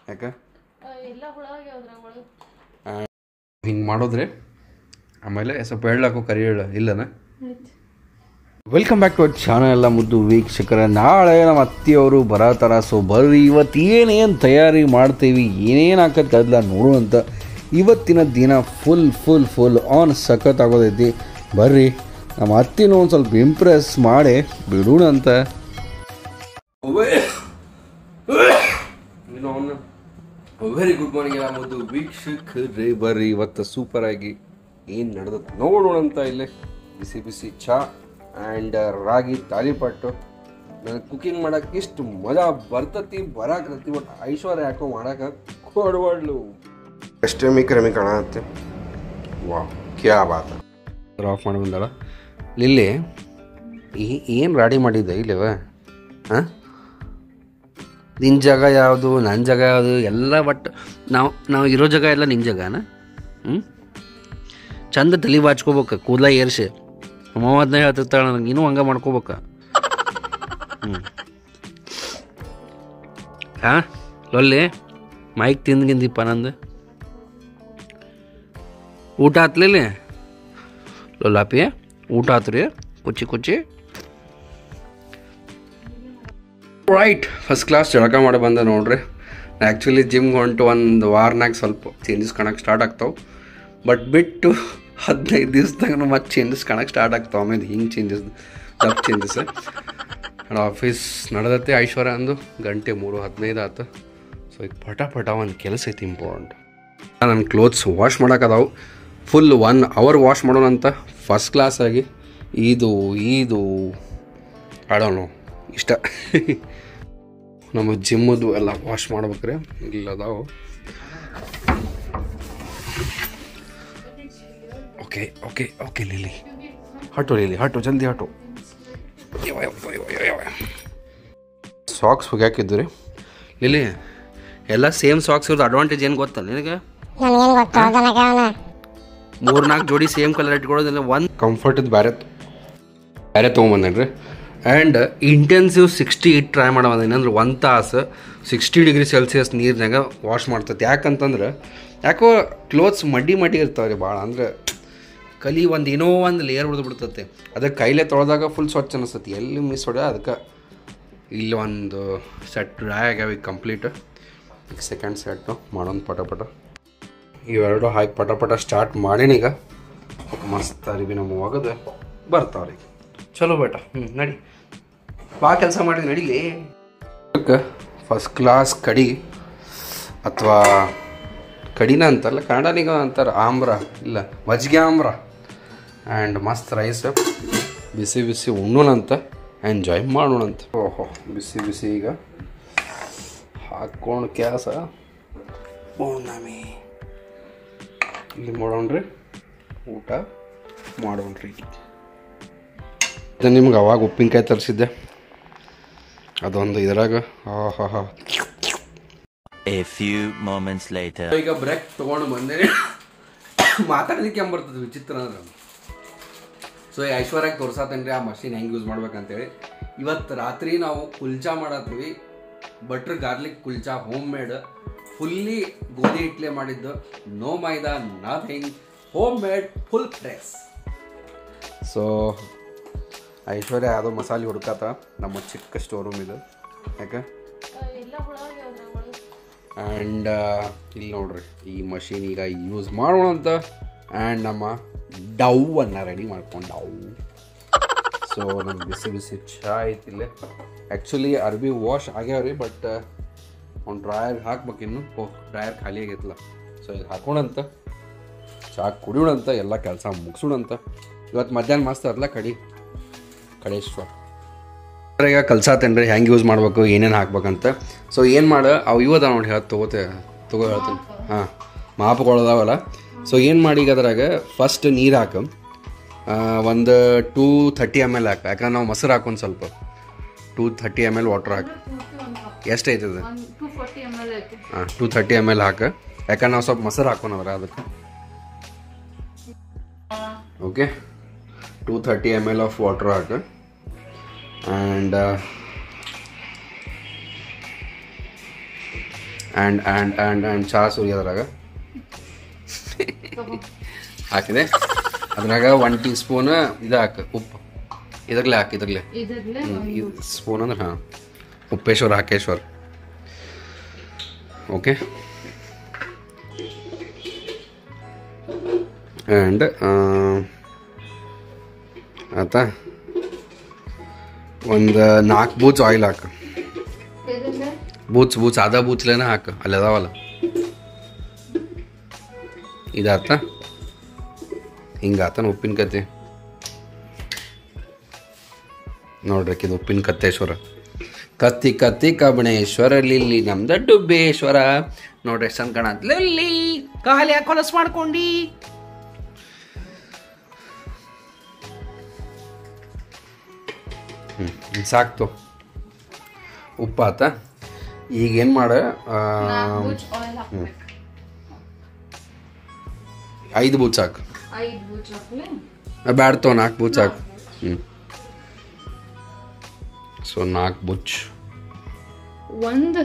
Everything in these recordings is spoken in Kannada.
ಯಾಕೆ ಎಲ್ಲ ಹುಳ ಆಗ್ಯಾವ್ದ್ರಾಗ ಒಳಗೆ ಹಿಂಗೆ ಮಾಡಿದ್ರೆ ಆಮೇಲೆ ಸ್ವಲ್ಪ ಎಳ್ಳಾಕು ಕರಿ ಎಳ್ಳು ಇಲ್ಲನ welcome back to our channel ಎಲ್ಲ ಮುದ್ದು ವೀಕ್ಷಕರ ನಾಳೆ ನಮ್ಮ ಅತ್ತಿಯವರು ಬರತ್ತಾರ ಸೊ ಬರ್ರಿ ಇವತ್ತು ಏನೇನು ತಯಾರಿ ಮಾಡ್ತೀವಿ ಏನೇನು ಹಾಕತ್ ಕದ್ಲ ನೋಡುವಂತ ಇವತ್ತಿನ ದಿನ ಫುಲ್ ಫುಲ್ ಫುಲ್ ಆನ್ ಸಖತ್ ಆಗೋದೈತಿ ಬರ್ರಿ ನಮ್ಮ ಅತ್ತಿನೂ ಒಂದು ಸ್ವಲ್ಪ ಇಂಪ್ರೆಸ್ ಮಾಡಿ ಬಿಡೋಣ ಅಂತ ವೆರಿ ಗುಡ್ ಮಾರ್ನಿಂಗ್ ಎಲ್ಲ ಮುದ್ದು ವೀಕ್ಷಕರೇ ಬರ್ರಿ ಇವತ್ತು ಸೂಪರ್ ಆಗಿ ಏನು ನಡೆದತ್ತೆ ನೋಡೋಣ ಅಂತ ಇಲ್ಲೇ ಬಿಸಿ ಬಿಸಿ ಚಹಾ ಆ್ಯಂಡ್ ರಾಗಿ ತಾಲಿಪಟ್ಟು ನನಗೆ ಕುಕಿಂಗ್ ಮಾಡಕ್ಕೆ ಇಷ್ಟು ಮಜಾ ಬರ್ತತಿ ಬರಾಕತ್ತಿ ಬಟ್ ಐಶ್ವರ್ಯ ಯಾಕೋ ಮಾಡಕ್ಕೆ ಕೊಡಬಾಡ್ಲು ಎಷ್ಟೇ ಮಿಕ್ರ ಮಿ ಕಾಣತ್ತೆ ವಾ ಕ್ಯಾ ಬಾತ ಆಫ್ ಮಾಡಿ ಬಂದಾಳ ಲಿಲ್ಲಿ ಏನು ರಾಡಿ ಮಾಡಿದ್ದೆ ಇಲ್ಲವ ಹಾಂ ನಿನ್ನ ಜಾಗ ಯಾವುದು ನನ್ನ ಜಾಗ ಯಾವುದು ಎಲ್ಲ ಬಟ್ ನಾವು ನಾವು ಇರೋ ಜಾಗ ಎಲ್ಲ ನಿನ್ನ ಜಾಗನ ಹ್ಞೂ ಚಂದ ತಲೆ ಬಾಚ್ಕೋಬೇಕು ಕೂದಲ ಏರ್ಸಿ ಅಮ್ಮ ಅದನ್ನ ಹೇಳ್ತಿರ್ತಾಳೆ ನನಗೆ ಇನ್ನೂ ಹಂಗೆ ಮಾಡ್ಕೋಬೇಕ ಹ್ಞೂ ಹಾಂ ಲೊಲ್ಲಿ ಮೈಕ್ ತಿಂದ್ಗಿಂದಿಪ್ಪ ನಂದು ಊಟ ಆತ್ಲಿಲ್ಲ ಲೊಲ್ಲಾಪಿ ಊಟ ಆತ್ರಿ ಕುಚ್ಚಿ ಕುಚ್ಚಿ ರೈಟ್ ಫಸ್ಟ್ ಕ್ಲಾಸ್ ಜಳಕ ಮಾಡಿ ಬಂದೆ ನೋಡ್ರಿ ಆ್ಯಕ್ಚುಲಿ ಜಿಮ್ಗೆ ಹೊಂಟು ಒಂದು ವಾರನಾಗ ಸ್ವಲ್ಪ ಚೇಂಜಸ್ ಕಾಣಕ್ಕೆ ಸ್ಟಾರ್ಟ್ ಆಗ್ತಾವೆ ಬಟ್ ಬಿಟ್ಟು ಹದಿನೈದು ದಿವ್ಸದಾಗ ಮತ್ತೆ ಚೇಂಜಸ್ ಕಾಣಕ್ಕೆ ಸ್ಟಾರ್ಟ್ ಆಗ್ತಾವೆ ಆಮೇಲೆ ಹಿಂಗೆ ಚೇಂಜಸ್ ದಪ್ ಚೇಂಜಸ್ ಆಫೀಸ್ ನಡೆದತ್ತೆ ಐಶ್ವರ್ಯ ಅಂದು ಗಂಟೆ ಮೂರು ಹದಿನೈದು ಆತು ಸೊ ಈಗ ಪಟ ಪಟ ಒಂದು ಕೆಲಸ ಐತಿ ಇಂಪಾರ್ಟೆಂಟ್ ನನ್ನ ಕ್ಲೋತ್ಸ್ ವಾಶ್ ಮಾಡೋಕ್ಕದಾವು ಫುಲ್ ಒನ್ ಅವರ್ ವಾಶ್ ಮಾಡೋಣ ಅಂತ ಫಸ್ಟ್ ಕ್ಲಾಸ್ ಆಗಿ ಇದು ಇದು ಆಡೋಣ ಇಷ್ಟ ನಮ್ಮ ಜಿಮ್ಮದು ಎಲ್ಲ ವಾಶ್ ಮಾಡ್ಬೇಕ್ರೆ ಇಲ್ಲದಾವು ಓಕೆ ಓಕೆ ಓಕೆ ಲಿಲಿ ಹಟು ಲಿಲಿ ಹಟು ಜಲ್ದಿ ಹಟು ಸಾಕ್ಸ್ ಹೋಗ್ಯಾಕಿದ್ದು ರೀ ಲಿಲಿ ಎಲ್ಲ ಸೇಮ್ ಸಾಕ್ಸ್ ಇರೋದು ಅಡ್ವಾಂಟೇಜ್ ಏನು ಗೊತ್ತಲ್ಲ ನಿನಗೆ ನನಗೇನು ಗೊತ್ತು ಅದನ್ನ ಅವನ ಮೂರು ನಾಲ್ಕು ಜೋಡಿ ಸೇಮ್ ಕಲರ್ ಇಟ್ಕೊಳ್ಳೋದಿಲ್ಲ ಒಂದು ಕಂಫರ್ಟದ್ ಬೇರೆ ಬೇರೆ ತೊಗೊಂಬಂದೇನ್ರಿ and intensive sixty it try ಮಾಡಬಂದೇನೆ ಅಂದ್ರೆ ಒಂದು ತಾಸು ಸಿಕ್ಸ್ಟಿ ಡಿಗ್ರಿ ಸೆಲ್ಸಿಯಸ್ ನೀರಿನಾಗ ವಾಶ್ ಮಾಡ್ತೈತೆ ಯಾಕಂತಂದ್ರೆ ಯಾಕೋ ಕ್ಲೋತ್ಸ್ ಮಡ್ಡಿ ಮಡ್ಡಿ ಇರ್ತಾವೆ ರೀ ಭಾಳ ಅಂದ್ರೆ ಕಲಿ ಒಂದು ಏನೋ ಒಂದು ಲೇಯರ್ ಹೊಡೆದು ಬಿಡ್ತೈತೆ ಅದಕ್ಕೆ ಕೈಲೇ ತೊಳೆದಾಗ ಫುಲ್ ಸ್ವಚ್ಛ ಅನಿಸ್ತೈತಿ ಎಲ್ಲಿ ಮಿಸ್ ಹೊಡೆ ಅದಕ್ಕೆ ಇಲ್ಲಿ ಒಂದು ಸೆಟ್ ಡ್ರೈ ಆಗ್ಯಾವ ಈಗ ಕಂಪ್ಲೀಟ್ ಈಗ ಸೆಕೆಂಡ್ ಸೆಟ್ಟು ಮಾಡೋಣ ಪಟ ಪಟ ಇವೆರಡು ಹಾಕಿ ಪಟ ಪಟ ಸ್ಟಾರ್ಟ್ ಮಾಡೀನೀಗ ಮಸ್ತ್ ಅರಿವಿ ನಮ್ಮ ಒಗದು ಬರ್ತಾವ್ರಿ ಚಲೋ ಬೇಟ ಹ್ಞೂ ನಡಿ ಬಾ ಕೆಲಸ ಮಾಡಿ ನಡಿಲಿ ಫಸ್ಟ್ ಕ್ಲಾಸ್ ಕಡಿ ಅಥವಾ ಕಡಿನ ಅಂತಲ್ಲ ಕನ್ನಡನಿಗ ಅಂತಾರೆ ಆಮ್ರ ಇಲ್ಲ ಮಜ್ಜಿಗೆ ಆಮ್ರ ಆ್ಯಂಡ್ ಮಸ್ತ್ ರೈಸ್ ಬಿಸಿ ಬಿಸಿ ಉಣ್ಣೋಣಂತ ಎಂಜಾಯ್ ಮಾಡೋಣಂತ ಓಹೋ ಬಿಸಿ ಬಿಸಿ ಈಗ ಹಾಕ್ಕೊಂಡು ಕ್ಯಾಸ ಪೌರ್ಣಮಿ ಇಲ್ಲಿ ಮಾಡೋಣ್ರಿ ಊಟ ಮಾಡೋಣ್ರಿ ಇದು ನಿಮ್ಗೆ ಅವಾಗ ಉಪ್ಪಿನಕಾಯಿ ತರಿಸಿದ್ದೆ ಅದೊಂದು ಇದ್ರಾಗ ಹಾ ಹಾ ಹಾ A few moments later. ಈಗ ಬ್ರೇಕ್ ತೊಗೊಂಡು ಬಂದೆ ಮಾತಾಡಲಿಕ್ಕೆ ಬರ್ತದೆ ವಿಚಿತ್ರ ಅಂದ್ರೆ ಸೊ ಈ ಐಶ್ವರ್ಯಾಗ ತೋರ್ಸಾತೇನ್ರಿ ಆ ಮಷಿನ್ ಹೆಂಗೆ ಯೂಸ್ ಮಾಡ್ಬೇಕಂತೇಳಿ ಇವತ್ತು ರಾತ್ರಿ ನಾವು ಕುಲ್ಚಾ ಮಾಡತ್ತೀವಿ butter garlic kulcha home made fully ಗೋಧಿ ಇಟ್ಲೆ ಮಾಡಿದ್ದು no maida nothing home made full fresh so Aishwarya ಯಾವುದೋ ಮಸಾಲೆ ಹುಡುಕಾತ ನಮ್ಮ ಚಿಕ್ಕ ಸ್ಟೋರ್ ರೂಮ್ ಇದು ಯಾಕೆ ಎಲ್ಲ ಹುಳ ಆಗ್ಯಾವ್ದ್ರಾಗ ಒಳಗೆ ಆ್ಯಂಡ್ ಇಲ್ಲಿ ನೋಡ್ರಿ ಈ ಮಷೀನ್ ಈಗ ಯೂಸ್ ಮಾಡೋಣ ಅಂತ ಆ್ಯಂಡ್ ನಮ್ಮ ಡವ್ ಅನ್ನ ರೆಡಿ ಮಾಡ್ಕೊಂಡು ಡವ್ ಸೊ ನಮ್ಮ ಬಿಸಿ ಬಿಸಿ ಚಹಾ ಐತಿಲ್ಲೇ ಆ್ಯಕ್ಚುಲಿ ಅರ್ಬಿ ವಾಶ್ ಆಗ್ಯಾವ್ರಿ ಬಟ್ ಅವ್ನು ಡ್ರಯರ್ ಹಾಕ್ಬೇಕಿನ್ನು ಓ ಡ್ರಯರ್ ಖಾಲಿ ಆಗೈತಲ್ಲ ಸೊ ಈಗ ಹಾಕೋಣಂತ ಚಹಾ ಕುಡಿಯೋಣಂತ ಎಲ್ಲ ಕೆಲಸ ಮುಗಿಸೋಣಂತ ಇವತ್ತು ಮಧ್ಯಾಹ್ನ ಮಸ್ತ್ ಅಲ್ಲ ಕಡಿ ಕಡೇಶ್ವರ ಈಗ ಕಲ್ಸಾತೇನ್ರಿ ಹೆಂಗೆ ಯೂಸ್ ಮಾಡ್ಬೇಕು ಏನೇನು ಹಾಕ್ಬೇಕಂತ ಸೊ ಏನು ಮಾಡ ಅವು ಇವು ಅದಾವ ನೋಡಿ ಹೇಳಿ ತಗೋತೆ ತಗೋ ಹೇಳ್ತೀನಿ ಹಾಂ ಮಾಪುಗಳದಾವಲ್ಲ ಸೊ ಏನು ಮಾಡಿ ಈಗ ಅದ್ರಾಗ ಫಸ್ಟ್ ನೀರು ಹಾಕು ಒಂದು ಟೂ ಥರ್ಟಿ ಎಮ್ ಎಲ್ ಹಾಕು ಯಾಕಂದ್ರೆ ನಾವು ಮೊಸರು ಹಾಕೊಂಡು ಸ್ವಲ್ಪ two thirty M L water ಹಾಕಿ ಎಷ್ಟು ಐತದ ಒಂದು ಟೂ ಫೋರ್ಟಿ ಎಮ್ ಎಲ್ ಐತಿ ಹಾಂ ಟೂ ಥರ್ಟಿ ಎಮ್ ಎಲ್ ಹಾಕ ಯಾಕಂದ್ರೆ ನಾವು ಸ್ವಲ್ಪ ಮೊಸರು ಹಾಕೋನವ್ರ ಅದಕ್ಕೆ okay two thirty M L of water ಹಾಕ and and and and and ಚಹಾ ಸುರಿ ಅದ್ರಾಗ ಹಾಕಿದೆ ಅದ್ರಾಗ ಒನ್ ಟೀ ಸ್ಪೂನ್ ಇದು ಹಾಕು ಉಪ್ಪು ಇದ್ರಲ್ಲೇ ಹಾಕಿ ಇದ್ರಲ್ಲೇ ಇದ್ರಲ್ಲೇ ಸ್ಪೂನ್ ಅಂದ್ರೆ ಹಾಂ ಉಪ್ಪೇಶ್ವರ ಹಾಕೇಶ್ವರ್ ಓಕೆ ಆ್ಯಂಡ್ ಆಯ್ತಾ ಒಂದು ನಾಲ್ಕು ಬೂಚ್ ಆಯಿಲ್ ಹಾಕು ಇದ್ರಲ್ಲೇ ಬೂಚ್ ಬೂಚ್ ಅದ ಬೂಚ್ಲೇನ ಹಾಕು ಅಲ್ಲಿ ಅದಾವಲ್ಲ ಇದಾತ ಹಿಂಗಾತನ ಉಪ್ಪಿನ ಕತೆ ನೋಡ್ರಿ ಇದು ಉಪ್ಪಿನ ಕತ್ತೇಶ್ವರ ಕತ್ತಿ ಕತ್ತಿ ಕಬಣೇಶ್ವರ ಲಿಲ್ಲಿ ನಮ್ದ ಡುಬ್ಬೇಶ್ವರ ನೋಡ್ರಿ ಎಷ್ಟು ಚಂದ ಕಾಣತ್ ಲಿಲ್ಲಿ ಕಾಲಿ ಯಾಕೆ ಹೊಲಸ್ ಮಾಡ್ಕೊಂಡಿ ಹ್ಞೂ ಸಾಕ್ತು ಉಪ್ಪಾತ ಈಗ ಏನು ಮಾಡ ಆ, ನಾಲ್ಕು ಬೂಚ್ ಆಯಿಲ್ ಹಾಕ್ಬೇಕು ಐದು ಬೂಚ್ ಹಾಕು ಐದು ಬೂಚ್ ಹಾಕ್ಲಿ ಬ್ಯಾಡ ತೋ ನಾಲ್ಕು ಬೂಚ್ ಹಾಕು ಹ್ಞೂ ಸೊ ನಾಲ್ಕು ಬುಚ್ ಒಂದು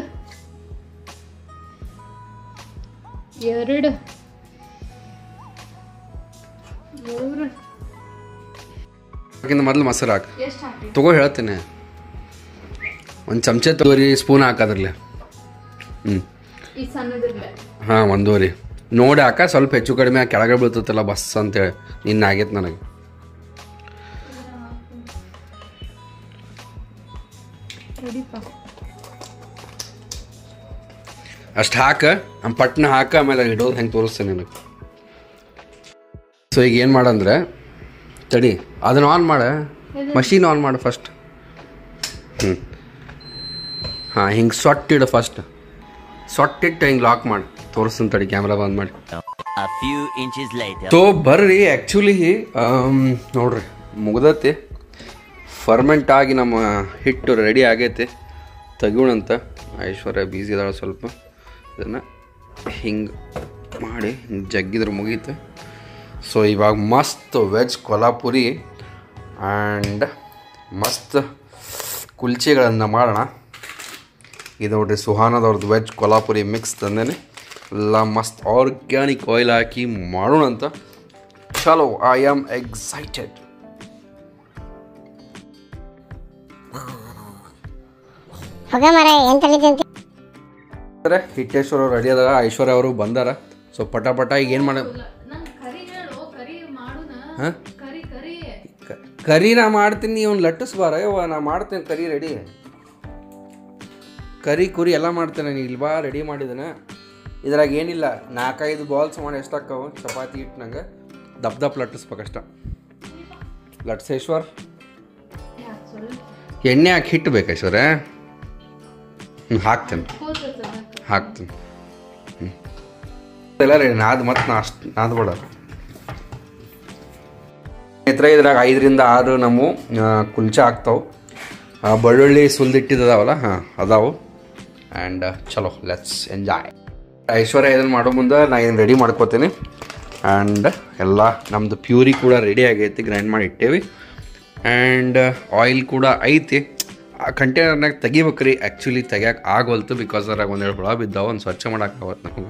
ಎರಡು ಮೂರು ಅದಕ್ಕಿಂತ ಮೊದಲು ಮೊಸರು ಹಾಕು ಎಷ್ಟು ಹಾಕಿ ತಗೋ ಹೇಳ್ತೇನೆ ಒಂದು ಚಮಚೆ ತಗೋರಿ ಸ್ಪೂನ್ ಹಾಕದ್ರಲ್ಲೇ ಹ್ಞೂ ಈ ಸಣ್ಣದಿರ್ಲೆ ಹಾಂ ಒಂದೂವರೆ ನೋಡಿ ಹಾಕ ಸ್ವಲ್ಪ ಹೆಚ್ಚು ಕಡಿಮೆ ಆ ಕೆಳಗೆ ಬೀಳ್ತೈತಲ್ಲ ಬಸ್ ಅಂತೇಳಿ ನಿನ್ನ ಆಗೈತೆ ನನಗೆ ರೆಡಿಪ್ಪ ಅಷ್ಟು ಹಾಕ ಆ ಪಟ್ನ ಹಾಕ ಆಮೇಲೆ ಇಡೋದು ಹೆಂಗೆ ತೋರಿಸ್ತೇನೆ ನಿನಗೆ ಸೊ ಈಗ ಏನು ಮಾಡಂದ್ರೆ ತಡಿ ಅದನ್ನ ಆನ್ ಮಾಡ ಮಷೀನ್ ಆನ್ ಮಾಡು ಫಸ್ಟ್ ಹ್ಞೂ ಹಾಂ ಹಿಂಗೆ ಸೊಟ್ಟಿಡು ಫಸ್ಟ್ ಸೊಟ್ಟಿಟ್ಟು ಹಿಂಗೆ ಲಾಕ್ ಮಾಡಿ ತೋರಿಸ್ತೀನಿ ತಡಿ ಕ್ಯಾಮ್ರಾ ಬಂದ್ ಮಾಡಿ A few inches later. So ಬರ್ರಿ ಆ್ಯಕ್ಚುಲಿ ನೋಡ್ರಿ ಮುಗ್ದತಿ ಫರ್ಮೆಂಟ್ ಆಗಿ ನಮ್ಮ ಹಿಟ್ಟು ರೆಡಿ ಆಗೈತಿ ತೆಗಿಯೋಣಂತ ಐಶ್ವರ್ಯ ಬೀಸಿ ಇದಾಳೆ ಸ್ವಲ್ಪ ಇದನ್ನು ಹಿಂಗೆ ಮಾಡಿ ಹಿಂಗೆ ಜಗ್ಗಿದ್ರೆ ಮುಗೀತು ಸೊ ಇವಾಗ ಮಸ್ತ್ ವೆಜ್ ಕೊಲ್ಹಾಪುರಿ ಆ್ಯಂಡ್ ಮಸ್ತ್ ಕುಲ್ಚೆಗಳನ್ನು ಮಾಡೋಣ ಇದು ನೋಡ್ರಿ ಸುಹಾನದವ್ರದ್ದು ವೆಜ್ ಕೊಲ್ಹಾಪುರಿ ಮಿಕ್ಸ್ ತಂದೇನೆ ಎಲ್ಲ ಮಸ್ತ್ ಆರ್ಗ್ಯಾನಿಕ್ ಆಯಿಲ್ ಹಾಕಿ ಮಾಡೋಣ ಅಂತ ಚಲೋ ಐ ಆಮ್ ಎಕ್ಸೈಟೆಡ್ ಹೋಗ ಮರ ಏನ್ ತಲಿತಂತಿ ಅಂದರೆ ಹಿಟ್ಟೇಶ್ವರ ಅವ್ರು ರೆಡಿ ಅದಾರ ಐಶ್ವರ್ಯ ಅವರು ಬಂದಾರ ಸೊ ಪಟ ಪಟ ಈಗ ಏನು ಮಾಡ ನಂಗೆ ಕರಿ ಹೇಳು ಕರಿ ಮಾಡುನ ಹಾಂ ಕರಿ ಕರಿ ಕರಿ ನಾ ಮಾಡ್ತೀನಿ ಅವ್ನು ಲಟ್ಟಿಸ್ಬಾರ ಯವ್ವ ನಾ ಮಾಡ್ತೇನೆ ಕರಿ ರೆಡಿ ಕರಿ ಕುರಿ ಎಲ್ಲ ಮಾಡ್ತೇನೆ ನೀನು ಇಲ್ವಾ ರೆಡಿ ಮಾಡಿದ್ದೇನೆ ಇದ್ರಾಗ ಏನಿಲ್ಲ ನಾಲ್ಕೈದು ಬಾಲ್ಸ್ ಮಾಡಿ ಎಷ್ಟಾಕ್ಕವು ಚಪಾತಿ ಹಿಟ್ಟು ನಂಗೆ ದಪ್ ದಪ್ ಲಟ್ಟಿಸ್ಬೇಕಷ್ಟ ಲಟ್ಸೇಶ್ವರ್ ಯಾಕೆ ಸ್ವಲ್ಪ ಎಣ್ಣೆ ಹಾಕಿ ಹಿಟ್ಟು ಬೇಕು ಐಶ್ವರ್ಯ ಹ್ಞೂ ಹಾಕ್ತೇನೆ ಹೋಗ್ತದೆ ಹಾಕ್ತೀನಿ ಹ್ಞೂ ಎಲ್ಲ ರೆಡಿ ನಾದ್ ಮತ್ತೆ ನಾ ಅಷ್ಟು ನಾದ್ಬೇಡ ಸ್ನೇಹಿತರೆ ಇದ್ರಾಗ ಐದರಿಂದ ಆರು ನಮ್ಮ ಆ, ಕುಲ್ಚೆ ಆಗ್ತಾವೆ ಆ, ಬೆಳ್ಳುಳ್ಳಿ ಸುಲ್ದಿಟ್ಟಿದ್ದಾವಲ್ಲ ಹಾಂ ಅದಾವು ಆ್ಯಂಡ್ ಚಲೋ ಲೆಟ್ಸ್ ಎಂಜಾಯ್ ಐಶ್ವರ್ಯ ಇದನ್ನು ಮಾಡೋ ಮುಂದೆ ನಾ ಏನು ರೆಡಿ ಮಾಡ್ಕೋತೀನಿ ಆ್ಯಂಡ್ ಎಲ್ಲ ನಮ್ಮದು ಪ್ಯೂರಿ ಕೂಡ ರೆಡಿ ಆಗೈತಿ ಗ್ರೈಂಡ್ ಮಾಡಿ ಇಟ್ಟೇವಿ ಆ್ಯಂಡ್ ಆಯಿಲ್ ಕೂಡ ಐತಿ ಆ ಕಂಟೈನರ್ನಾಗ ತೆಗಿಬೇಕ್ರಿ ಆ್ಯಕ್ಚುಲಿ ತೆಗಿಯಕ್ಕೆ ಆಗೋಲ್ತು ಬಿಕಾಸ್ ಅದ್ರಾಗ ಒಂದೆರಡು ಹುಳ ಬಿದ್ದಾವ ಒಂದು ಸ್ವಚ್ಛ ಮಾಡಕ್ಕೆ ಅವತ್ತು ನಮಗೆ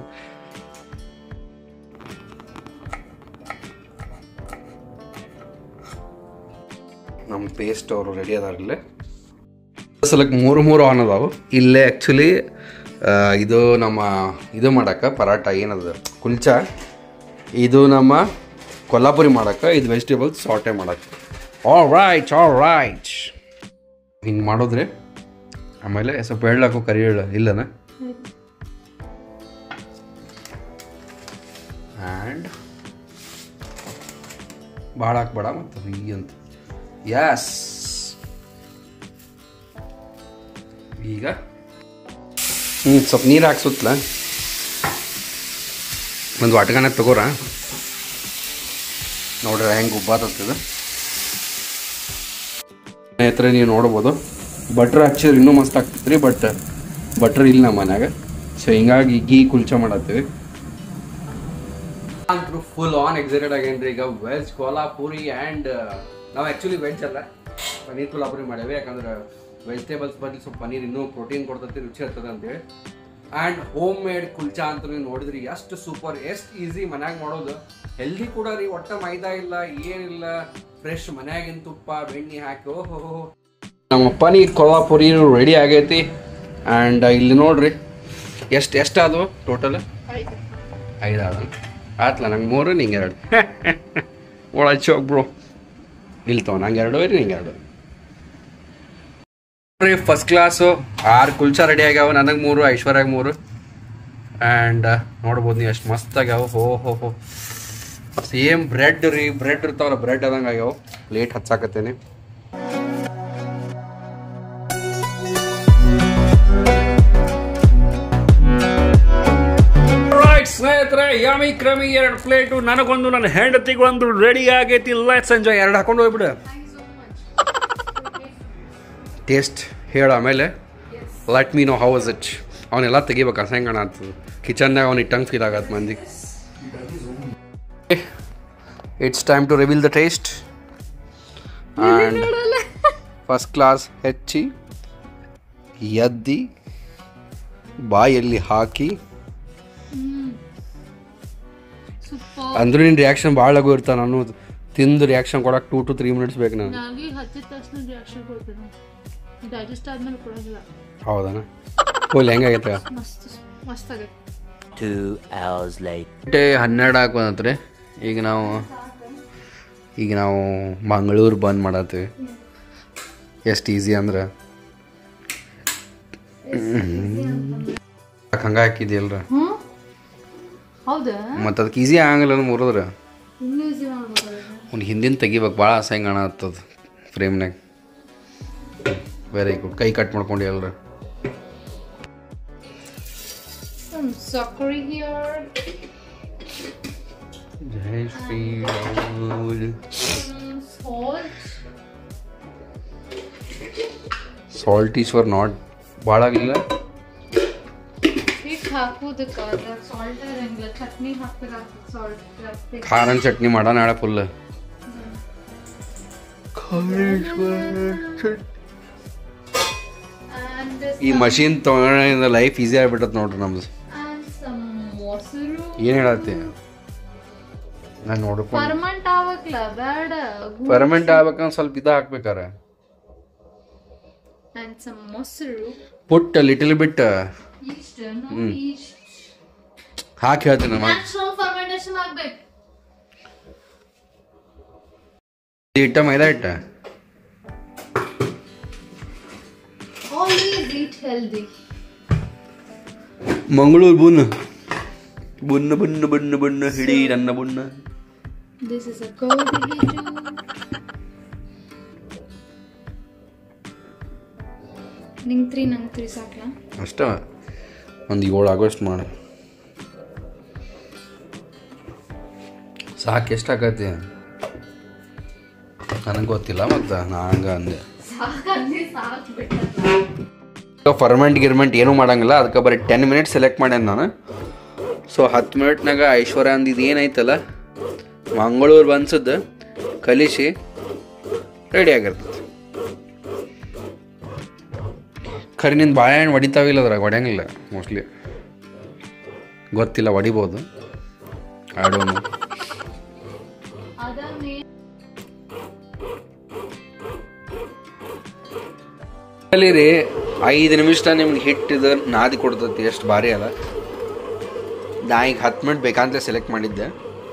ನಮ್ಮ ಪೇಸ್ಟ್ ಅವರು ರೆಡಿ ಅದಾರ ಇಲ್ಲೇ ಸಲಕ್ಕೆ ಮೂರು ಮೂರು ಆನ್ ಅದಾವು ಇಲ್ಲೇ ಆ್ಯಕ್ಚುಲಿ ಇದು ನಮ್ಮ ಇದು ಮಾಡಕ್ಕೆ ಪರಾಟ ಏನದು ಕುಲ್ಚ ಇದು ನಮ್ಮ ಕೊಲ್ಲಾಪುರಿ ಮಾಡಕ್ಕೆ ಇದು ವೆಜಿಟೇಬಲ್ಸ್ ಸಾಟೆ ಮಾಡಕ್ಕೆ ಆಲ್ ರೈಟ್ ಆಲ್ ರೈಟ್ ಹಿಂಗೆ ಮಾಡಿದ್ರೆ ಆಮೇಲೆ ಸ್ವಲ್ಪ ಎಳ್ಳಾಕು ಕರಿ ಎಳ್ಳು ಇಲ್ಲನ ಆ್ಯಂಡ್ ಭಾಳ ಹಾಕ್ಬೇಡ ಮತ್ತು ಈ ಅಂತ ಯಸ್ ಈಗ ಹ್ಞೂ ಸ್ವಲ್ಪ ನೀರು ಹಾಕ್ಸುತ್ತಲ ಒಂದು ವಾಟಗಾನ ತಗೋರ ನೋಡ್ರಿ ಹೆಂಗೆ ಉಬ್ಬಾತದ ಸ್ನೇಹಿತರೆ ನೀವು ನೋಡ್ಬೋದು ಬಟ್ರ್ ಹಚ್ಚಿದ್ರೆ ಇನ್ನೂ ಮಸ್ತ್ ಆಗ್ತೈತೆ ರೀ ಬಟ್ ಬಟ್ರ್ ಇಲ್ಲ ನಮ್ಮ ಮನ್ಯಾಗ ಸೊ ಹಿಂಗಾಗಿ ಗೀ ಕುಲ್ಚ ಮಾಡತ್ತೀವಿ ಅಂತೂ ಫುಲ್ ಆನ್ ಎಕ್ಸೈಟೆಡ್ ಆಗೇನ್ರಿ ಈಗ ವೆಜ್ ಕೋಲಾಪುರಿ ಆ್ಯಂಡ್ ನಾವು ಆ್ಯಕ್ಚುಲಿ ವೆಜ್ ಅಲ್ಲ ಪನ್ನೀರ್ ಕೋಲಾಪುರಿ ಮಾಡೇವಿ ಯಾಕಂದ್ರೆ ವೆಜಿಟೇಬಲ್ಸ್ ಬದಲು ಸ್ವಲ್ಪ ಪನ್ನೀರ್ ಇನ್ನೂ ಪ್ರೋಟೀನ್ ಕೊಡ್ತೈತಿ ರುಚಿ ಇರ್ತದೆ ಅಂತೇಳಿ ಆ್ಯಂಡ್ ಹೋಮ್ ಮೇಡ್ ಕುಲ್ಚಾ ಅಂತ ನೀವು ನೋಡಿದ್ರಿ ಎಷ್ಟು ಸೂಪರ್ ಎಷ್ಟು ಈಸಿ ಮನ್ಯಾಗ ಮಾಡೋದು ಹೆಲ್ದಿ ಕೂಡ ರೀ ಒಟ್ಟ ಮೈದಾ ಇಲ್ಲ ಏನಿಲ್ಲ ಫ್ರೆಶ್ ಮನ್ಯಾಗಿನ ತುಪ್ಪ ಬೆಣ್ಣೆ ಹಾಕಿ ಓಹೋ ನಮ್ಮಪ್ಪನಿ ಕೊಲ್ಲಾಪುರಿ ರೆಡಿ ಆಗೈತಿ ಆ್ಯಂಡ್ ಇಲ್ಲಿ ನೋಡ್ರಿ ಎಷ್ಟು ಎಷ್ಟು ಆದವು ಟೋಟಲ್ ಐದು ಆದ ಆತ್ಲ ನಂಗೆ ಮೂರು ನಿಂಗೆ ಎರಡು ಒಳ ಚೋಕ್ ಬ್ರೋ ಇಲ್ಲಿ ತಗೋ ನಂಗೆ ಎರಡು ರೀ ನಿಂಗೆ ಎರಡು ರೀ ಫಸ್ಟ್ ಕ್ಲಾಸು ಆರು ಕುಲ್ಚಾ ರೆಡಿ ಆಗ್ಯಾವ ನನಗೆ ಮೂರು ಐಶ್ವರ್ಯಾಗ ಮೂರು ಆ್ಯಂಡ್ ನೋಡ್ಬೋದು ನೀವು ಎಷ್ಟು ಮಸ್ತ್ ಆಗ್ಯಾವ ಹೋ ಹೋ ಹೋ ಸೇಮ್ ಬ್ರೆಡ್ ರೀ ಬ್ರೆಡ್ ಇರ್ತಾವಲ್ಲ ಬ್ರೆಡ್ ಅದಂಗೆ ಆಗ್ಯಾವ ಪ್ಲೇಟ್ ಹಚ್ಚಾಕತ್ತೇನೆ ರೈಟ್ ಸ್ನೇಹಿತರೆ ಯಮಿ ಕ್ರಮಿ ಎರಡು ಪ್ಲೇಟು ನನಗೊಂದು ನನ್ನ ಹೆಂಡತಿಗೆ ಒಂದು ರೆಡಿ ಆಗೈತಿ ಲೆಟ್ಸ್ ಎಂಜಾಯ್ ಎರಡು ಹಾಕೊಂಡು ಹೋಗ್ಬಿಡು ಟೇಸ್ಟ್ ಹೇಳ ಆಮೇಲೆ let me know how was it ಅವನ್ನೆಲ್ಲ ತೆಗಿಬೇಕು ಅಸಹ್ಯಂಗಣ ಆಗ್ತದೆ ಕಿಚನ್ನಾಗ ಅವ್ನಿಗೆ ಟಂಗ್ ಫೀಲ್ ಆಗತ್ತೆ ಮಂದಿ it's time to reveal the taste and first class ಹೆಚ್ಚಿ ಎದ್ದಿ ಬಾಯಲ್ಲಿ ಹಾಕಿ ಸೂಪರ್ ಅಂದ್ರೂ ನಿನ್ನ ರಿಯಾಕ್ಷನ್ ಭಾಳ ಲಘು ಇರ್ತಾನೆ ನಾನು ತಿಂದು ರಿಯಾಕ್ಷನ್ ಕೊಡಕ್ಕೆ ಟೂ ಟು ತ್ರೀ ಮಿನಿಟ್ಸ್ ಬೇಕು ನಾನು ನನಗೆ ಹಚ್ಚಿದ ತಕ್ಷಣ ರಿಯಾಕ್ಷನ್ ಕೊಡ್ತೀನಿ ಡೈಜೆಸ್ಟ್ ಆದ್ಮೇಲೆ ಕೊಡೋದಿಲ್ಲ ಹೌದಾ ಹೋಲ್ ಹೆಂಗಾಗೈತೆ ಮಸ್ತ್ ಮಸ್ತ್ ಆಗೈತೆ Two hours later. ಗಂಟೆ ಹನ್ನೆರಡು ಹಾಕೋದಂತ್ರಿ ಈಗ ನಾವು ಈಗ ನಾವು ಮಂಗಳೂರು ಬಂದ್ ಮಾಡತ್ತೀವಿ ಎಷ್ಟು ಈಸಿ ಅಂದ್ರೆ ಹಂಗೆ ಹಾಕಿದ್ಯಲ್ರ ಹ್ಞೂ ಹೌದಾ ಮತ್ತು ಅದಕ್ಕೆ ಈಸಿ ಆಗಂಗಿಲ್ಲ ಮುರಿದ್ರೆ ಇನ್ನೂ ಈಸಿ ಮಾಡ್ಬೋದು ಅವ್ನು ಹಿಂದಿನ ತೆಗಿಬೇಕು ಭಾಳ ಅಸಹ್ಯ ಕಾಣತ್ತದ ಫ್ರೇಮ್ನಾಗ ವೆರಿ ಗುಡ್ ಕೈ ಕಟ್ ಮಾಡ್ಕೊಂಡು ಎಲ್ರ Some sockery here. ಜೈ Shri Some salt. Salt is for not ಭಾಳ ಆಗಲಿಲ್ಲ ಹಿಟ್ಟು ಹಾಕೋದಕ್ಕೆ ಅದ್ರಾಗ ಸಾಲ್ಟ್ ಇರಂಗಿಲ್ಲ ಚಟ್ನಿ ಹಾಕ್ಬೇಕಾಗ್ತದೆ ಸಾಲ್ಟ್ ಖಾರನ್ ಚಟ್ನಿ ಮಾಡೋಣ ನಾಳೆ ಫುಲ್ and ಈ ಮಷೀನ್ ತೊಗೊಂಡಿಂದ ಲೈಫ್ ಈಸಿ ಆಗ್ಬಿಟ್ಟತ್ ನೋಡ್ರಿ ನಮ್ದು and some ಮೊಸರು ಏನು ಹೇಳತ್ತಿ ನಾನು ನೋಡ್ಕೊಂಡು ಫರ್ಮೆಂಟ್ ಆಗಕ್ಲ ಬೇಡ ಪರ್ಮನೆಂಟ್ ಆಗ್ಬೇಕಂದ್ರೆ ಸ್ವಲ್ಪ ಇದು ಹಾಕ್ಬೇಕಾರ and some ಮೊಸರು ಪುಟ್ ಲಿಟಲ್ ಬಿಟ್ ಇಷ್ಟ ನೋಡಿ ಇಷ್ಟ ಹಾಕಿ ಹೇಳ್ತೀನಿ ನಾನು ನ್ಯಾಚುರಲ್ ಫರ್ಮೆಂಟೇಶನ್ ಆಗ್ಬೇಕು ಹಿಟ್ಟ ಮೈದಾ ಹಿಟ್ಟ always eat healthy Mangalore bun ಬುನ್ನ ಬುನ್ನ ಬುನ್ನ ಬುನ್ನ ಹಿಡಿ ನನ್ನ ಬುನ್ನ ದಿಸ್ ಇಸ್ ಅ ಗೋಧಿ ಹಿಟ್ಟು ನಿಂಗೆ ತ್ರೀ ನಂಗೆ ತ್ರೀ ಸಾಕ್ಲಾ ಅಷ್ಟ ಒಂದು ಏಳು ಆಗಸ್ಟ್ ಮಾಡು ಸಾಕು ಎಷ್ಟು ಆಕತಿ ನನಗೆ ಗೊತ್ತಿಲ್ಲ ಮತ್ತು ನಾ ಹಂಗೆ ಅಂದೆ ಸಾಕಂದ್ರೆ ಸಾಕು ಬಿಟ್ಟ ಫರ್ಮೆಂಟ್ ಗಿರ್ಮೆಂಟ್ ಏನೂ ಮಾಡಂಗಿಲ್ಲ ಅದಕ್ಕೆ ಬರೀ ಟೆನ್ ಮಿನಿಟ್ಸ್ ಸೆಲೆಕ್ಟ್ ಮಾಡ್ಯಾನ ನಾನು ಸೊ ಹತ್ತು ಮಿನಿಟ್ನಾಗ ಐಶ್ವರ್ಯ ಅಂದ್ ಇದು ಏನೈತಲ್ಲ ಮಂಗಳೂರು ಬನ್ಸದ್ದು ಕಲಿಸಿ ರೆಡಿ ಆಗಿರ್ತದೆ ಖರೆ ನಿಂದು ಬಾಳೆಹಣ್ಣು ಹೊಡಿತಾವಿಲ್ಲ ಅದ್ರಾಗ ಹೊಡ್ಯಂಗಿಲ್ಲ ಮೋಸ್ಟ್ಲಿ ಗೊತ್ತಿಲ್ಲ ಹೊಡಿಬೋದು ಆಡೋನು ಅದನ್ನೇ ಅಲ್ಲಿ ರೀ ಐದು ನಿಮಿಷ ನಿಮ್ಗೆ ಹಿಟ್ಟಿದ ನಾದಿ ಕೊಡ್ತೈತಿ ಎಷ್ಟು ಭಾರಿ ಅಲ್ಲ ನಾ ಈಗ ಹತ್ತು ಮಿನಿಟ್ ಬೇಕಂತಲೇ ಸೆಲೆಕ್ಟ್ ಮಾಡಿದ್ದೆ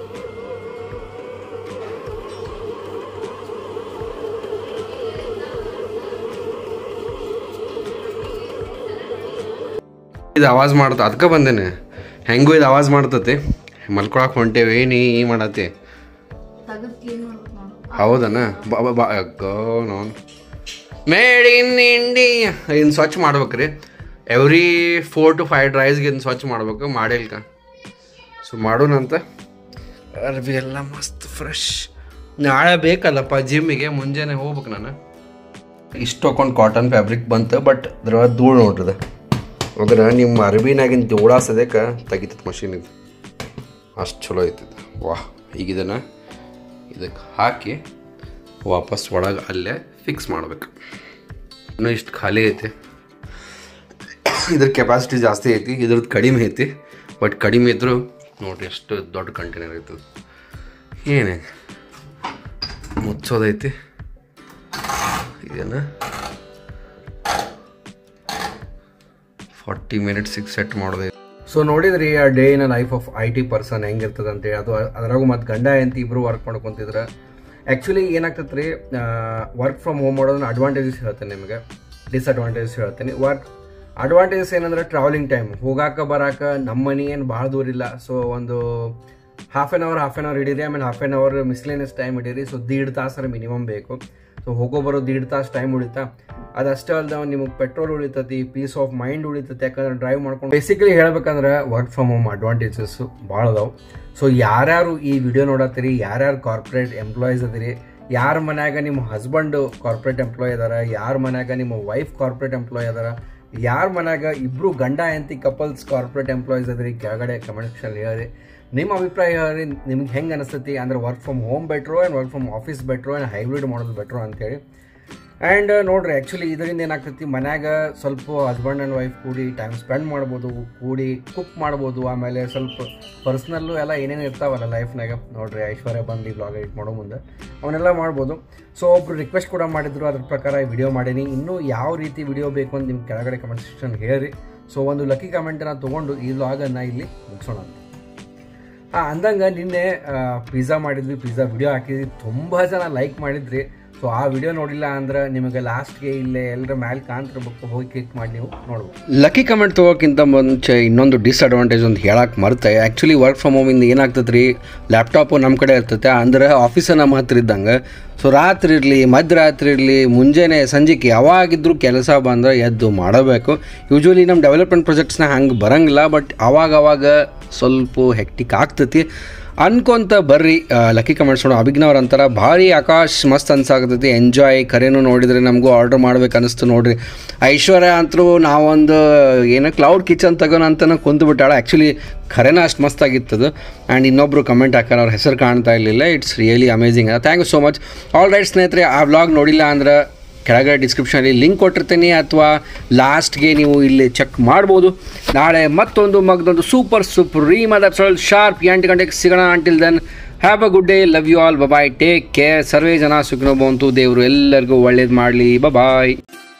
ಇದು ಆವಾಜ್ ಮಾಡ್ತ ಅದಕ್ಕೆ ಬಂದೇನೆ ಹೆಂಗೂ ಇದು ಆವಾಜ್ ಮಾಡ್ತತಿ ಮಲ್ಕೊಳಕ್ಕೆ ಹೊಂಟೇವಿ ನೀ ಈ ಮಾಡತ್ತಿ ತೆಗೆದು ಕ್ಲೀನ್ ಮಾಡ್ಬೇಕು ನೋಡು ಹೌದನ ಬಾ ಬಾ ಬಾ ಅಗ್ಗೋ ನೋನ್ ಮೇಡ್ ಇನ್ ಇಂಡಿಯಾ ಇನ್ನು ಸ್ವಚ್ಛ ಮಾಡ್ಬೇಕ್ರಿ ಎವ್ರಿ ಫೋರ್ ಟು ಫೈವ್ ಡ್ರೈಸ್ಗೆ ಇನ್ನು ಸ್ವಚ್ಛ ಮಾಡ್ಬೇಕು ಮಾಡಿಲ್ಕ ಸೊ ಮಾಡೋಣಂತ ಅರ್ಬಿ ಎಲ್ಲ ಮಸ್ತ್ ಫ್ರೆಶ್ ನಾಳೆ ಬೇಕಲ್ಲಪ್ಪ ಜಿಮ್ಮಿಗೆ ಮುಂಜಾನೆ ಹೋಗ್ಬೇಕು ನಾನು ಇಷ್ಟು ಹಾಕೊಂಡು ಕಾಟನ್ ಫ್ಯಾಬ್ರಿಕ್ ಬಂತು ಬಟ್ ಅದ್ರ ಧೂಳು ನೋಡ್ರಿದೆ ಅದ್ರ ನಿಮ್ಮ ಅರ್ಬಿನಾಗಿನ ಧೂಳ ಸದ್ಯಕ್ಕೆ ತೆಗಿತೈತೆ ಮಷೀನ್ ಇದು ಅಷ್ಟು ಚಲೋ ಐತಿದು ವಾಹ್ ಈಗ ಇದನ್ನು ಇದಕ್ಕೆ ಹಾಕಿ ವಾಪಸ್ ಒಳಗೆ ಅಲ್ಲೇ ಫಿಕ್ಸ್ ಮಾಡ್ಬೇಕು ಇನ್ನೂ ಇಷ್ಟು ಖಾಲಿ ಐತೆ ಇದ್ರ ಕೆಪಾಸಿಟಿ ಜಾಸ್ತಿ ಐತಿ ಇದ್ರದ್ದು ಕಡಿಮೆ ಐತಿ ಬಟ್ ಕಡಿಮೆ ಇದ್ದರೂ ನೋಡಿರಿ ಎಷ್ಟು ದೊಡ್ಡ ಕಂಟೈನರ್ ಐತದ ಏನೇ ಮುಚ್ಚೋದೈತಿ ಇದೇನ ಫಾರ್ಟಿ ಮಿನಿಟ್ಸಿಗೆ ಸೆಟ್ ಮಾಡೋದೈತಿ ಸೊ ನೋಡಿದ್ರಿ a day in life of I T person ಹೆಂಗಿರ್ತದೆ ಅಂತೇಳಿ ಅದು ಅದರಾಗೂ ಮತ್ತು ಗಂಡ ಅಂತ ಇಬ್ಬರು ವರ್ಕ್ ಮಾಡ್ಕೊತಿದ್ರೆ ಆ್ಯಕ್ಚುಲಿ ಏನಾಗ್ತದೆ ರೀ ವರ್ಕ್ ಫ್ರಮ್ ಹೋಮ್ ಮಾಡೋದನ್ನ ಅಡ್ವಾಂಟೇಜಸ್ ಹೇಳ್ತೇನೆ ನಿಮಗೆ ಡಿಸ್ಅಡ್ವಾಂಟೇಜಸ್ ಹೇಳ್ತೀನಿ ವರ್ಕ್ ಅಡ್ವಾಂಟೇಜಸ್ ಏನಂದ್ರೆ ಟ್ರಾವೆಲಿಂಗ್ ಟೈಮ್ ಹೋಗಾಕ ಬರಾಕ ನಮ್ಮ ಮನೆ ಏನು ಭಾಳ ದೂರ ಇಲ್ಲ ಸೊ ಒಂದು half an hour half an hour ಹಿಡೀರಿ ಆಮೇಲೆ half an hour miscellaneous time ಹಿಡೀರಿ ಸೊ ದೀಡ್ ತಾಸರ ಮಿನಿಮಮ್ ಬೇಕು ಸೊ ಹೋಗೋ ಬರೋ ದೀಡ್ ತಾಸು ಟೈಮ್ ಉಳಿತಾ ಅದಷ್ಟೇ ಅಲ್ಲದೆ ನಿಮಗೆ ಪೆಟ್ರೋಲ್ ಉಳಿತತಿ ಪೀಸ್ ಆಫ್ ಮೈಂಡ್ ಉಳಿತತಿ ಯಾಕಂದ್ರೆ ಡ್ರೈವ್ ಮಾಡ್ಕೊಂಡು ಬೇಸಿಕಲಿ ಹೇಳ್ಬೇಕಂದ್ರೆ ವರ್ಕ್ ಫ್ರಮ್ ಹೋಮ್ ಅಡ್ವಾಂಟೇಜಸ್ ಭಾಳ ಅದಾವೆ ಸೊ ಯಾರ್ಯಾರು ಈ ವಿಡಿಯೋ ನೋಡತ್ತೀರಿ ಯಾರ್ಯಾರು ಕಾರ್ಪೊರೇಟ್ ಎಂಪ್ಲಾಯೀಸ್ ಅದಿರಿ ಯಾರ ಮನ್ಯಾಗ ನಿಮ್ಮ ಹಸ್ಬೆಂಡ್ ಕಾರ್ಪೊರೇಟ್ ಎಂಪ್ಲಾಯ್ ಅದಾರ ಯಾರ ಮನ್ಯಾಗ ನಿಮ್ಮ ವೈಫ್ ಕಾರ್ಪೊರೇಟ್ ಎಂಪ್ಲಾಯ್ ಅದಾರ ಯಾರ ಮನ್ಯಾಗ ಇಬ್ರು ಗಂಡ ಹೆಂಡತಿ ಕಪಲ್ಸ್ ಕಾರ್ಪೊರೇಟ್ ಎಂಪ್ಲಾಯೀಸ್ ಅದ್ರಿ ಕೆಳಗಡೆ ಕಮೆಂಟ್ ಸೆಕ್ಷನ್ ಹೇಳಿ ನಿಮ್ಮ ಅಭಿಪ್ರಾಯ ಹೇಳ್ರಿ ನಿಮ್ಗೆ ಹೆಂಗೆ ಅನಿಸ್ತತಿ ಅಂದ್ರೆ work from home better and work from office better and hybrid ಮಾಡೋದು ಬೆಟ್ರು ಅಂತೇಳಿ ಆ್ಯಂಡ್ ನೋಡ್ರಿ ಆ್ಯಕ್ಚುಲಿ ಇದರಿಂದ ಏನಾಗ್ತೈತಿ ಮನ್ಯಾಗ ಸ್ವಲ್ಪ ಹಸ್ಬೆಂಡ್ ಆ್ಯಂಡ್ ವೈಫ್ ಕೂಡಿ ಟೈಮ್ ಸ್ಪೆಂಡ್ ಮಾಡ್ಬೋದು ಕೂಡಿ ಕುಕ್ ಮಾಡ್ಬೋದು ಆಮೇಲೆ ಸ್ವಲ್ಪ ಪರ್ಸ್ನಲ್ಲು ಎಲ್ಲ ಏನೇನು ಇರ್ತಾವಲ್ಲ ಲೈಫ್ನಾಗ ನೋಡ್ರಿ ಐಶ್ವರ್ಯ ಬಂದು ಈ ಬ್ಲಾಗ್ ಎಡಿಟ್ ಮಾಡೋ ಮುಂದೆ ಅವನ್ನೆಲ್ಲ ಮಾಡ್ಬೋದು ಸೊ ಒಬ್ರು ರಿಕ್ವೆಸ್ಟ್ ಕೂಡ ಮಾಡಿದ್ರು ಅದ್ರ ಪ್ರಕಾರ ಈ ವಿಡಿಯೋ ಮಾಡೀನಿ ಇನ್ನೂ ಯಾವ ರೀತಿ ವಿಡಿಯೋ ಬೇಕು ಅಂತ ನಿಮ್ಮ ಕೆಳಗಡೆ ಕಮೆಂಟ್ ಸೆಕ್ಷನ್ ಹೇಳಿ ಸೊ ಒಂದು ಲಕ್ಕಿ ಕಮೆಂಟನ್ನು ತೊಗೊಂಡು ಈ ಬ್ಲಾಗನ್ನು ಇಲ್ಲಿ ಮುಗಿಸೋಣ ಅಂತ ಹಾಂ ಅಂದಂಗೆ ನಿನ್ನೆ ಪಿಜ್ಜಾ ಮಾಡಿದ್ವಿ ಪಿಜ್ಜಾ ವಿಡಿಯೋ ಹಾಕಿದ್ವಿ ತುಂಬ ಜನ ಲೈಕ್ ಮಾಡಿದ್ರಿ ಸೊ ಆ ವಿಡಿಯೋ ನೋಡಿಲ್ಲ ಅಂದ್ರೆ ನಿಮಗೆ ಲಾಸ್ಟ್ಗೆ ಇಲ್ಲೇ ಎಲ್ಲರ ಮ್ಯಾಲೆ ಕಾಣ್ತಿರ್ಬೇಕು ಹೋಗಿ ಕ್ಲಿಕ್ ಮಾಡಿ ನೀವು ನೋಡ್ಬೋದು ಲಕ್ಕಿ ಕಮೆಂಟ್ ತೊಗೋಕ್ಕಿಂತ ಮುಂಚೆ ಇನ್ನೊಂದು ಡಿಸ್ಅಡ್ವಾಂಟೇಜ್ ಒಂದು ಹೇಳಕ್ಕೆ ಮರ್ತೆ ಆ್ಯಕ್ಚುಲಿ ವರ್ಕ್ ಫ್ರಮ್ ಹೋಮಿಂದ ಏನಾಗ್ತದೆ ರೀ ಲ್ಯಾಪ್ಟಾಪು ನಮ್ಮ ಕಡೆ ಇರ್ತೈತೆ ಅಂದ್ರೆ ಆಫೀಸ ನಮ್ಮ ಹತ್ರ ಇದ್ದಂಗೆ ಸೊ ರಾತ್ರಿ ಇರಲಿ ಮಧ್ಯರಾತ್ರಿ ಇರಲಿ ಮುಂಜಾನೆ ಸಂಜೆಗೆ ಯಾವಾಗಿದ್ರೂ ಕೆಲಸ ಬಂದ್ರೆ ಎದ್ದು ಮಾಡಬೇಕು ಯೂಶ್ವಲಿ ನಮ್ಮ ಡೆವಲಪ್ಮೆಂಟ್ ಪ್ರಾಜೆಕ್ಟ್ಸ್ನ ಹಂಗೆ ಬರಂಗಿಲ್ಲ ಬಟ್ ಅವಾಗ ಅವಾಗ ಸ್ವಲ್ಪ ಹೆಕ್ಟಿಕ್ ಆಗ್ತೈತಿ ಅನ್ಕೊಂತ ಬರ್ರಿ ಲಕ್ಕಿ ಕಮೆಂಟ್ಸ್ ನೋಡೋ ಅಭಿಜ್ಞವ್ರ ಅಂತಾರ ಭಾರಿ ಆಕಾಶ್ ಮಸ್ತ್ ಅನ್ಸಾಕತೈತಿ ಎಂಜಾಯ್ ಕರೆನೂ ನೋಡಿದ್ರೆ ನಮಗೂ ಆರ್ಡರ್ ಮಾಡ್ಬೇಕು ಅನಿಸ್ತು ನೋಡ್ರಿ ಐಶ್ವರ್ಯ ಅಂತರೂ ನಾವೊಂದು ಏನೋ ಕ್ಲೌಡ್ ಕಿಚನ್ ತಗೋಣ ಅಂತನ ಕುಂತು ಬಿಟ್ಟಾಳ ಆ್ಯಕ್ಚುಲಿ ಖರೇನ ಅಷ್ಟು ಮಸ್ತ್ ಆಗಿತ್ತದು ಆ್ಯಂಡ್ ಇನ್ನೊಬ್ರು ಕಮೆಂಟ್ ಹಾಕಾರ ಅವ್ರ ಹೆಸರು ಕಾಣ್ತಾ ಇರಲಿಲ್ಲ it's really amazing thank you so much all right ಸ್ನೇಹಿತರೆ ಆ ವ್ಲಾಗ್ ನೋಡಿಲ್ಲ ಅಂದ್ರೆ ಕೆಳಗಡೆ ಡಿಸ್ಕ್ರಿಪ್ಷನಲ್ಲಿ ಲಿಂಕ್ ಕೊಟ್ಟಿರ್ತೀನಿ ಅಥವಾ ಲಾಸ್ಟ್ಗೆ ನೀವು ಇಲ್ಲಿ ಚೆಕ್ ಮಾಡ್ಬೋದು ನಾಳೆ ಮತ್ತೊಂದು ಮಗದೊಂದು ಸೂಪರ್ ಸುಪ್ರೀಮ್ ಅದ ಶಾರ್ಪ್ ಎಂಟು ಗಂಟೆಗೆ ಸಿಗೋಣ until then have a good day love you all bye bye take care ಸರ್ವೇ ಜನ ಸುಖನೋ ಬಂತು ದೇವರು ಎಲ್ಲರಿಗೂ ಒಳ್ಳೇದು ಮಾಡಲಿ ಬಬಾಯ್